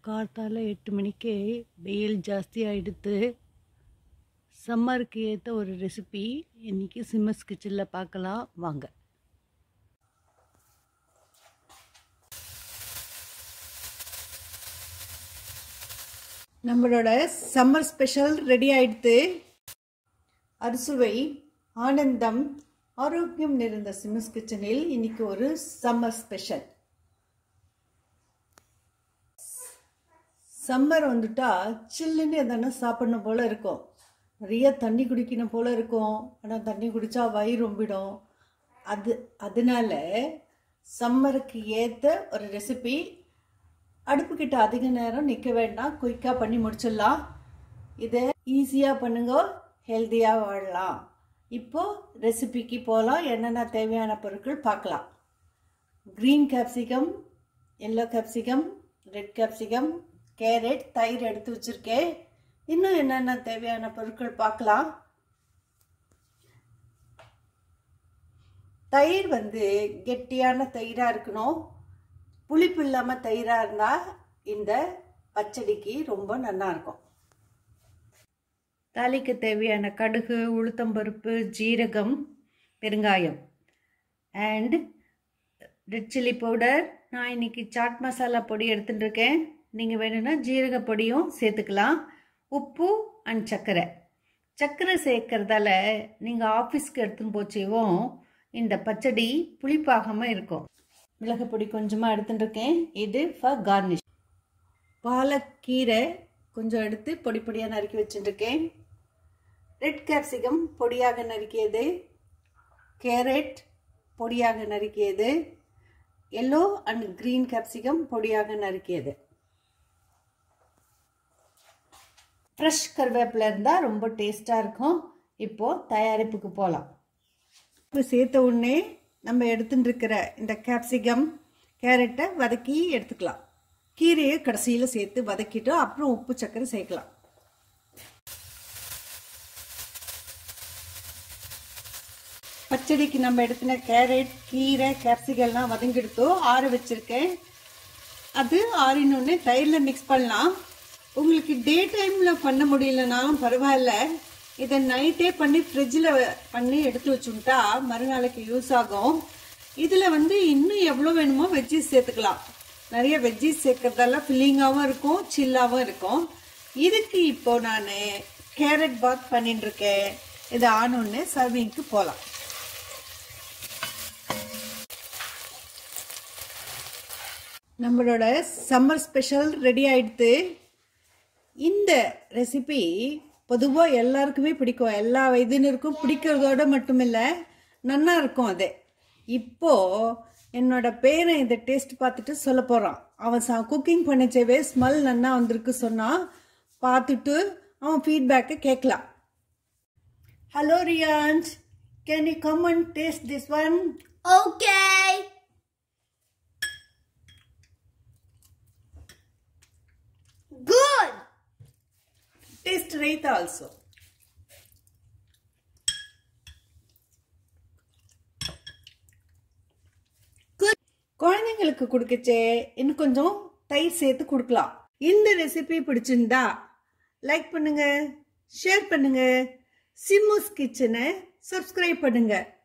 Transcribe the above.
காத்தால எட்டு மணிக்கே வெயில் ஜாஸ்தி ஆயிடுத்து சம்மருக்கு ஏற்ற ஒரு ரெசிபி இன்னைக்கு சிம்மஸ் கிச்சனில் பார்க்கலாம் வாங்க நம்மளோட சம்மர் ஸ்பெஷல் ரெடி ஆயிடுத்து அறுசுவை ஆனந்தம் ஆரோக்கியம் நிறைந்த சிம்மஸ் கிச்சனில் இன்னைக்கு ஒரு சம்மர் ஸ்பெஷல் சம்மர் வந்துட்டா சில்லுன்னு எதனா சாப்பிடணும் போல இருக்கும் நிறைய தண்ணி குடிக்கணும் போல இருக்கும் ஆனால் தண்ணி குடித்தா வயிறு ரொம்பிடும் அது அதனால சம்மருக்கு ஏற்ற ஒரு ரெசிபி அடுப்புக்கிட்ட அதிக நேரம் நிற்க வேண்டாம் குயிக்காக பண்ணி முடிச்சிடலாம் இதை ஈஸியாக பண்ணுங்க ஹெல்த்தியாக வாழலாம் இப்போது ரெசிபிக்கு போகலாம் என்னென்ன தேவையான பொருட்கள் பார்க்கலாம் green capsicum yellow capsicum red capsicum carrot தயிர் எடுத்து வச்சுருக்கேன் இன்னும் என்னென்ன தேவையான பொருட்கள் பார்க்கலாம் தயிர் வந்து கெட்டியான தயிராக இருக்கணும் புளிப்பு இல்லாமல் தயிராக இருந்தால் இந்த பச்சடிக்கு ரொம்ப நல்லா இருக்கும் தாளிக்கு தேவையான கடுகு உளுத்தம்பருப்பு ஜீரகம் பெருங்காயம் அண்ட் ரெட் சில்லி பவுடர் நான் இன்னைக்கு சாட் மசாலா பொடி எடுத்துட்டு இருக்கேன் நீங்கள் வேணும்னா ஜீரக பொடியும் சேர்த்துக்கலாம் உப்பு அண்ட் சர்க்கரை சர்க்கரை சேர்க்கறதால நீங்கள் ஆஃபீஸ்க்கு எடுத்துன்னு போச்சேவும் இந்த பச்சடி புளிப்பாகாமல் இருக்கும் மிளகுப்பொடி கொஞ்சமாக எடுத்துட்டுருக்கேன் இது ஃபார் கார்னிஷ் பாலக்கீரை கொஞ்சம் எடுத்து பொடி பொடியாக நறுக்கி வச்சுட்டுருக்கேன் ரெட் கேப்சிகம் பொடியாக நறுக்கியது கேரட் பொடியாக நறுக்கியது எல்லோ அண்ட் க்ரீன் கேப்சிகம் பொடியாக நறுக்கியது ஃப்ரெஷ் கருவேப்பிலை இருந்தால் ரொம்ப டேஸ்ட்டாக இருக்கும் இப்போது தயாரிப்புக்கு போகலாம் இப்போ சேர்த்த உடனே நம்ம எடுத்துட்டு இருக்கிற இந்த கேப்சிகம் கேரட்டை வதக்கி எடுத்துக்கலாம் கீரையை கடைசியில் சேர்த்து வதக்கிட்டு அப்புறம் உப்பு சர்க்கரை சேர்க்கலாம் பச்சடிக்கு நம்ம எடுத்துன கேரட் கீரை கேப்சிகம்லாம் வதங்கிடுத்தோம் ஆற வச்சுருக்கேன் அது ஆறினோடனே தயிரில் மிக்ஸ் பண்ணலாம் உங்களுக்கு டே டைமில் பண்ண முடியலனாலும் பரவாயில்ல இதை நைட்டே பண்ணி ஃப்ரிட்ஜில் பண்ணி எடுத்து வச்சுட்டா மறுநாளைக்கு யூஸ் ஆகும் இதில் வந்து இன்னும் எவ்வளோ வேணுமோ வெஜ்ஜீஸ் சேர்த்துக்கலாம் நிறைய வெஜ்ஜீஸ் சேர்க்கறதால ஃபில்லிங்காகவும் இருக்கும் சில்லாகவும் இருக்கும் இதுக்கு இப்போ நான் கேரட் பாத் பண்ணிட்டு இருக்கேன் இது ஆனோன்னு சர்விங்க்கு போகலாம் நம்மளோட சம்மர் ஸ்பெஷல் ரெடி ஆயிடுத்து இந்த ரெசிபி பொதுவாக எல்லாருக்குமே பிடிக்கும் எல்லா வயதினருக்கும் பிடிக்கிறதோட மட்டும் இல்லை நல்லா இருக்கும் அது இப்போ என்னோட பேரன் இதை டேஸ்ட் பார்த்துட்டு சொல்ல போகிறான் அவன் சா குக்கிங் பண்ணிச்சவே ஸ்மெல் நல்லா வந்திருக்கு சொன்னான் பார்த்துட்டு அவன் ஃபீட்பேக்கை கேட்கலாம் ஹலோ ரியான்ஸ் can you come and taste this one Okay. Good. Taste raita also குழந்தைங்களுக்கு கொடுக்கச்சே இன்னும் கொஞ்சம் தயிர் சேர்த்து கொடுக்கலாம் இந்த ரெசிபி பிடிச்சிருந்தா லைக் பண்ணுங்க ஷேர் பண்ணுங்க சிம்முஸ் கிச்சனை சப்ஸ்கிரைப் பண்ணுங்க